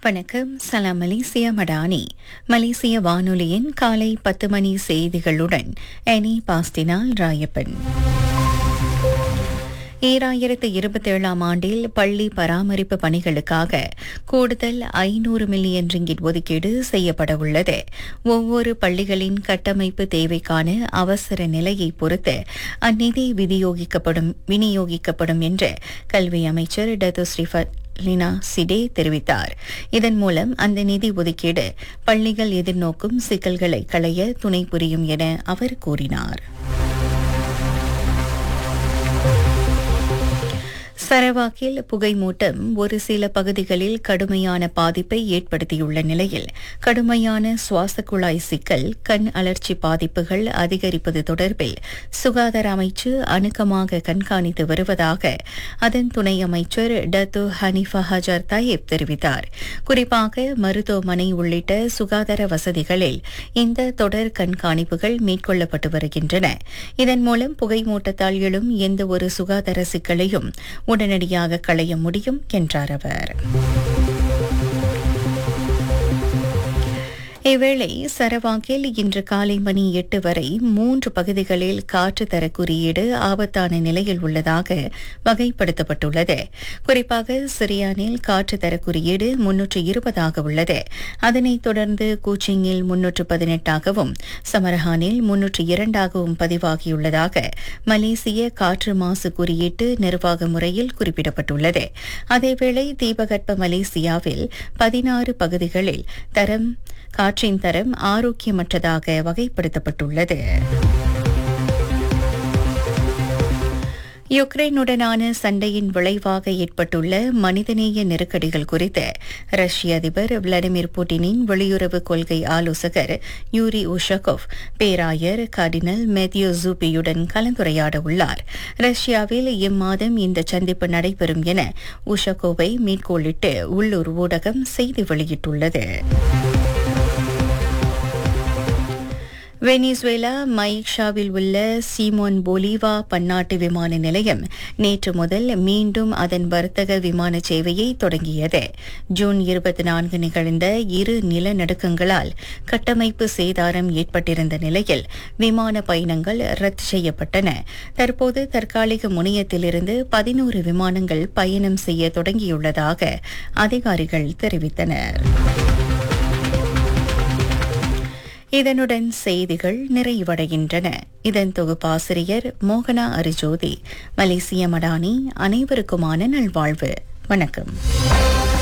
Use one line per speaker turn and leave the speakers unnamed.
வணக்கம் சலாம் மலேசியா மடானி மலேசிய வானொலியின் காலை பத்து மணி செய்திகளுடன் எனி பாஸ்டினால் ராயப்பன் ஈராயிரத்து இருபத்தேழாம் ஆண்டில் பள்ளி பராமரிப்பு பணிகளுக்காக கூடுதல் ஐநூறு மில்லியன் ரிங்கிட் ஒதுக்கீடு செய்யப்பட உள்ளது ஒவ்வொரு பள்ளிகளின் கட்டமைப்பு தேவைக்கான அவசர நிலையை பொறுத்து அந்நிதி விநியோகிக்கப்படும் விநியோகிக்கப்படும் என்று கல்வி அமைச்சர் டத்து ஸ்ரீஃபத் லினா சிடே தெரிவித்தார் இதன் மூலம் அந்த நிதி ஒதுக்கீடு பள்ளிகள் எதிர்நோக்கும் சிக்கல்களை களைய துணை புரியும் என அவர் கூறினார் சரவாக்கில் புகைமூட்டம் ஒரு சில பகுதிகளில் கடுமையான பாதிப்பை ஏற்படுத்தியுள்ள நிலையில் கடுமையான சுவாச குழாய் சிக்கல் கண் அலர்ச்சி பாதிப்புகள் அதிகரிப்பது தொடர்பில் சுகாதார அமைச்சு அணுக்கமாக கண்காணித்து வருவதாக அதன் துணை அமைச்சர் டத்து ஹனிஃபா ஹஜார் தாயிப் தெரிவித்தார் குறிப்பாக மருத்துவமனை உள்ளிட்ட சுகாதார வசதிகளில் இந்த தொடர் கண்காணிப்புகள் மேற்கொள்ளப்பட்டு வருகின்றன இதன் மூலம் புகைமூட்டத்தால் எழும் எந்த ஒரு சுகாதார சிக்கலையும் உடனடியாக களைய முடியும் என்றார் அவர் இவ்வேளை சரவாக்கில் இன்று காலை மணி எட்டு வரை மூன்று பகுதிகளில் காற்று தர குறியீடு ஆபத்தான நிலையில் உள்ளதாக வகைப்படுத்தப்பட்டுள்ளது குறிப்பாக சிரியானில் காற்று தர குறியீடு முன்னூற்று இருபதாக உள்ளது அதனைத் தொடர்ந்து கூச்சிங்கில் முன்னூற்று பதினெட்டாகவும் சமரஹானில் முன்னூற்று இரண்டாகவும் பதிவாகியுள்ளதாக மலேசிய காற்று மாசு குறியீட்டு நிர்வாக முறையில் குறிப்பிடப்பட்டுள்ளது அதேவேளை தீபகற்ப மலேசியாவில் பதினாறு பகுதிகளில் தரம் காற்றின் தரம் ஆரோக்கியமற்றதாக வகைப்படுத்தப்பட்டுள்ளது யுக்ரைனுடனான சண்டையின் விளைவாக ஏற்பட்டுள்ள மனிதநேய நெருக்கடிகள் குறித்து ரஷ்ய அதிபர் விளாடிமிர் புட்டினின் வெளியுறவு கொள்கை ஆலோசகர் யூரி உஷகோவ் பேராயர் கார்டினல் மேத்யூ ஜூபியுடன் கலந்துரையாட உள்ளார் ரஷ்யாவில் இம்மாதம் இந்த சந்திப்பு நடைபெறும் என உஷகோவை மேற்கோளிட்டு உள்ளூர் ஊடகம் செய்தி வெளியிட்டுள்ளது வெனிசுவேலா மைக்ஷாவில் உள்ள சீமோன் பொலிவா பன்னாட்டு விமான நிலையம் நேற்று முதல் மீண்டும் அதன் வர்த்தக விமான சேவையை தொடங்கியது ஜூன் இருபத்தி நான்கு நிகழ்ந்த இரு நிலநடுக்கங்களால் கட்டமைப்பு சேதாரம் ஏற்பட்டிருந்த நிலையில் விமான பயணங்கள் ரத்து செய்யப்பட்டன தற்போது தற்காலிக முனையத்திலிருந்து பதினோரு விமானங்கள் பயணம் செய்ய தொடங்கியுள்ளதாக அதிகாரிகள் தெரிவித்தனர் இதனுடன் செய்திகள் நிறைவடைகின்றன இதன் தொகுப்பாசிரியர் மோகனா அரிஜோதி மலேசிய மடானி அனைவருக்குமான நல்வாழ்வு வணக்கம்